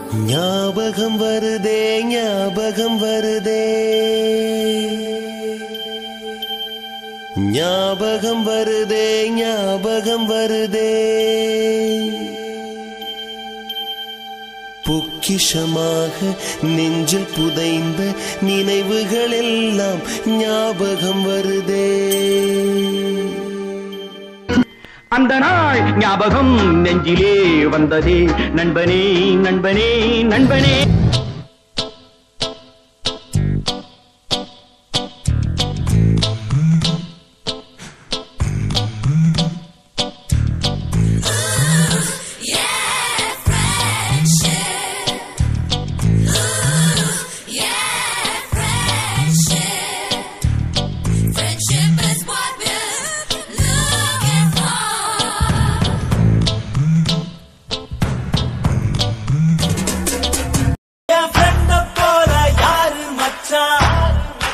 ஞாபகம் வருதே ஞாபகம் வருதே ஞாபகம் வருதே ஞாபகம் வருதே பொக்கிஷமாக நெஞ்சில் புதைந்த நினைவுகள் எல்லாம் ஞாபகம் வருதே அந்த நாள் ஞாபகம் நெஞ்சிலே வந்ததே நண்பனே நண்பனே நண்பனே Friendship is what we're looking for. N friend அ போல யாரு மச்சான்?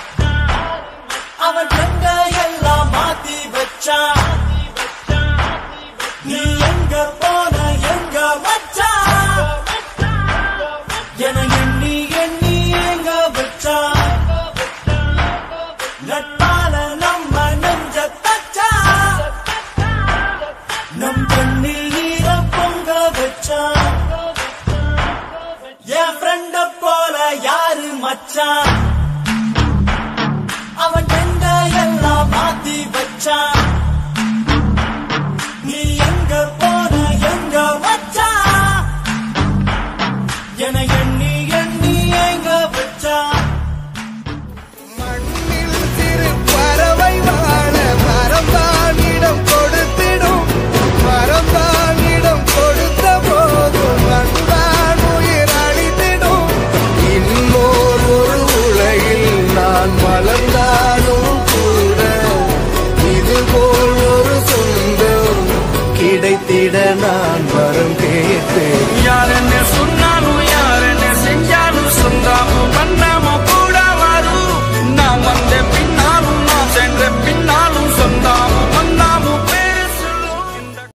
அவன் friend அ எல்லாம் மாத்தி வச்சான். நீ எங்க போன எங்க மச்சான்? என எண்ணி எண்ணி எங்க வச்சான்? நட்பால நம்ம நெஞ்ச தச்சான். நம் கண்ணில் ஈரம் பொங்க வச்சான் என் ஃப்ரெண்ட போல யாரு மச்சான் அவன் எங்க எல்லாம் மாத்தி வச்சான் நீ எங்க போன எங்க வச்சான் என எண்ணி எண்ணி எங்க வச்சான் மண்ணில் சிறு பறவை வாழ மரம்தானிடம் கொடுத்திடும் மரம்தானிடம் கொடுத்த போதும் மண்தான் உயிர் அழித்திடும் இன்னோர் ஒரு உலகில் நான் வளர்ந்தாலும் கூட இதுபோல் ஒரு சொந்தம் கிடைத்திட நான் வரம் கேட்டேன்